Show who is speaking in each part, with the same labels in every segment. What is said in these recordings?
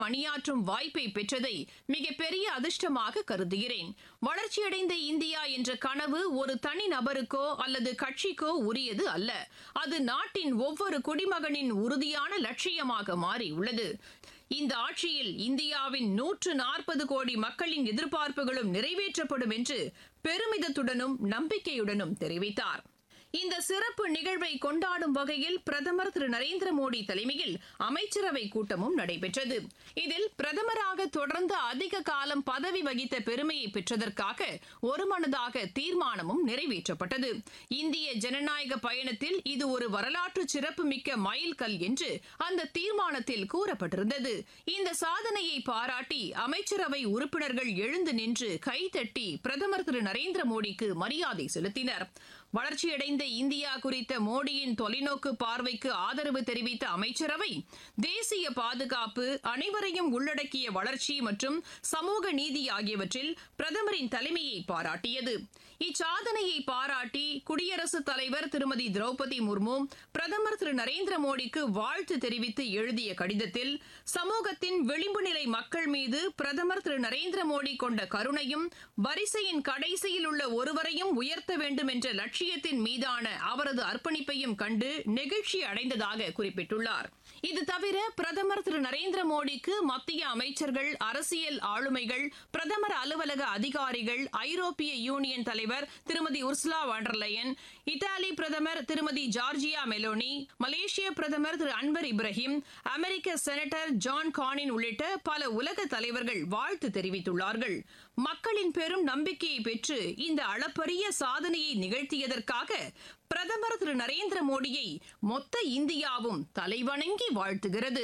Speaker 1: பணியாற்றும் வாய்ப்பை பெற்றதை மிகப்பெரிய அதிர்ஷ்டமாக கருதுகிறேன் வளர்ச்சியடைந்த இந்தியா என்ற கனவு ஒரு தனி நபருக்கோ அல்லது கட்சிக்கோ உரியது அல்ல அது நாட்டின் ஒவ்வொரு குடிமகனின் உறுதியான லட்சியமாக மாறியுள்ளது இந்த ஆட்சியில் இந்தியாவின் நூற்று நாற்பது கோடி மக்களின் எதிர்பார்ப்புகளும் நிறைவேற்றப்படும் என்று பெருமிதத்துடனும் நம்பிக்கையுடனும் தெரிவித்தார் இந்த சிறப்பு நிகழ்வை கொண்டாடும் வகையில் பிரதமர் திரு நரேந்திர மோடி தலைமையில் அமைச்சரவை கூட்டமும் நடைபெற்றது இதில் பிரதமராக தொடர்ந்து அதிக காலம் பதவி வகித்த பெருமையை பெற்றதற்காக ஒருமனதாக தீர்மானமும் நிறைவேற்றப்பட்டது இந்திய ஜனநாயக பயணத்தில் இது ஒரு வரலாற்று சிறப்புமிக்க மைல்கல் என்று அந்த தீர்மானத்தில் கூறப்பட்டிருந்தது இந்த சாதனையை பாராட்டி அமைச்சரவை உறுப்பினர்கள் எழுந்து நின்று கைதட்டி பிரதமர் திரு நரேந்திர மோடிக்கு மரியாதை செலுத்தினர் வளர்ச்சியடைந்த இந்தியா குறித்த மோடியின் தொலைநோக்கு பார்வைக்கு ஆதரவு தெரிவித்த அமைச்சரவை தேசிய பாதுகாப்பு அனைவரையும் உள்ளடக்கிய வளர்ச்சி மற்றும் சமூக நீதி ஆகியவற்றில் பிரதமரின் தலைமையை பாராட்டியது இச்சாதனையை பாராட்டி குடியரசுத் தலைவர் திருமதி திரௌபதி முர்மு பிரதமர் திரு நரேந்திர மோடிக்கு வாழ்த்து தெரிவித்து எழுதிய கடிதத்தில் சமூகத்தின் விளிம்பு நிலை மக்கள் மீது பிரதமர் திரு நரேந்திர மோடி கொண்ட கருணையும் வரிசையின் கடைசியில் உள்ள ஒருவரையும் உயர்த்த வேண்டும் என்ற லட்சியத்தின் மீதான அவரது அர்ப்பணிப்பையும் கண்டு நெகிழ்ச்சி அடைந்ததாக குறிப்பிட்டுள்ளார் இது தவிர பிரதமர் திரு நரேந்திர மோடிக்கு மத்திய அமைச்சர்கள் அரசியல் ஆளுமைகள் பிரதமர் அலுவலக அதிகாரிகள் ஐரோப்பிய யூனியன் தலைவர் திருமதி உர்சுலா வாண்டர்லயன் இத்தாலி பிரதமர் திருமதி ஜார்ஜியா மெலோனி மலேசிய பிரதமர் திரு அன்வர் இப்ராஹிம் அமெரிக்க செனட்டர் ஜான் கானின் உள்ளிட்ட பல உலக தலைவர்கள் வாழ்த்து தெரிவித்துள்ளார்கள் மக்களின் பெரும் நம்பிக்கையை பெற்று இந்த அளப்பரிய சாதனையை நிகழ்த்தியதற்காக பிரதமர் திரு நரேந்திர மோடியை மொத்த இந்தியாவும் தலைவணங்கி வாழ்த்துகிறது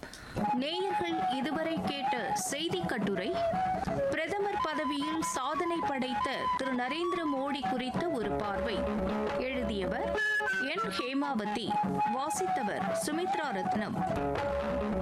Speaker 2: நேயர்கள் இதுவரை கேட்ட செய்தி கட்டுரை பிரதமர் பதவியில் சாதனை படைத்த திரு நரேந்திர மோடி குறித்த ஒரு பார்வை எழுதியவர் என் ஹேமாவதி வாசித்தவர் சுமித்ரா ரத்னம்